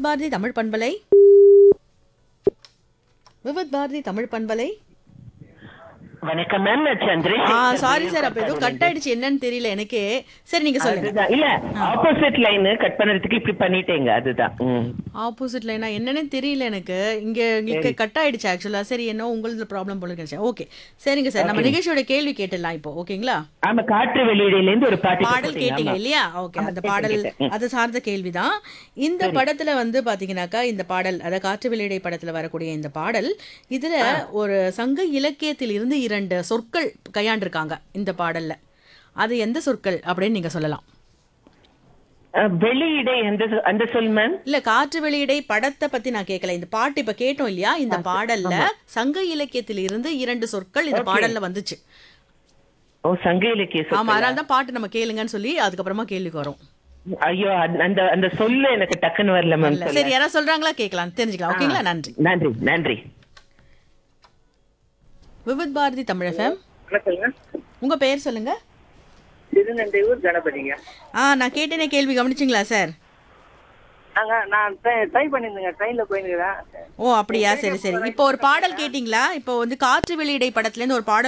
விவித் பாரதி தமிழ் பண்பலை விவித் பாரதி தமிழ் பண்பலை வணக்கம் மேம் நான் ஆ சந்திரசேகர் சாரி சார் அப்ப ஏதோ கட் ஆயிடுச்சு என்னன்னு தெரியல எனக்கே சரி நீங்க சொல்லுங்க அதுதான் இல்ல ஆப்போசிட் லைன் கட் பண்றதுக்கு இப்படி பண்ணிட்டேங்க அதுதான் ம். ஆப்போசிட் லைனா என்னன்னே தெரியல எனக்கு இங்க உங்களுக்கு கட் ஆயிடுச்சு ஆக்சுவலா சரி என்ன உங்களது ப்ராப்ளம் போல இருக்கு ஓகே சரிங்க சார் நம்ம நிகழ்ச்சியோட கேள்வி கேட்டுடலாம் இப்போ ஓகேங்களா ஆமா காற்று வெளியீடுல இருந்து ஒரு பாட்டு பாடல் போட்டீங்க, கேட்டீங்க ஆமா. இல்லையா ஓகே அந்த பாடல் அது சார்ந்த கேள்விதான் இந்த படத்துல வந்து பாத்தீங்கன்னாக்கா இந்த பாடல் அதாவது காற்று வெளியிடை படத்துல வரக்கூடிய இந்த பாடல் இதுல ஒரு சங்க இலக்கியத்தில் இருந்து இரண்டு சொற்கள் கையாண்டிருக்காங்க இந்த பாடல்ல அது எந்த சொற்கள் அப்படின்னு நீங்க சொல்லலாம் அஹ், வெளியீடு எந்த சொ- அந்த சொல் மேம் இல்ல காற்று வெளியிடை படத்தை பத்தி நான் கேட்கல இந்த பாட்டு இப்ப கேட்டோம் இல்லையா இந்த பாடல்ல சங்க இலக்கியத்தில் இருந்து இரண்டு சொற்கள் இந்த பாடல்ல வந்துச்சு ஓ சங்க இலக்கிய சொல் ஆமா அதனால தான் பாட்டு நம்ம கேளுங்கன்னு சொல்லி அதுக்கப்புறமா கேள்விக்கு வரும் ஐயோ அந்த- அந்த அந்த சொல்லு எனக்கு டக்குன்னு வரல மேம் இல்ல, சரி யாராவது சொல்றாங்களா கேட்கலாம் தெரிஞ்சுக்கலாம் ஓகேங்களா நன்றி நன்றி நன்றி விவித் பாரதி தமிழ் எஃப்எம் வணக்கங்க உங்க பெயர் சொல்லுங்க திருநெல்வேலூர் கணபதிங்க ஆ நான் கேட்டேனே கேள்வி கவனிச்சிங்களா சார் நாங்க நான் ட்ரை பண்ணிருந்தேங்க ட்ரெயின்ல போயிருந்தேன் ஓ அப்படியா சரி சரி இப்போ ஒரு பாடல் கேட்டிங்களா இப்போ வந்து காற்று வெளியிடை படத்துல இருந்து ஒரு பாடல்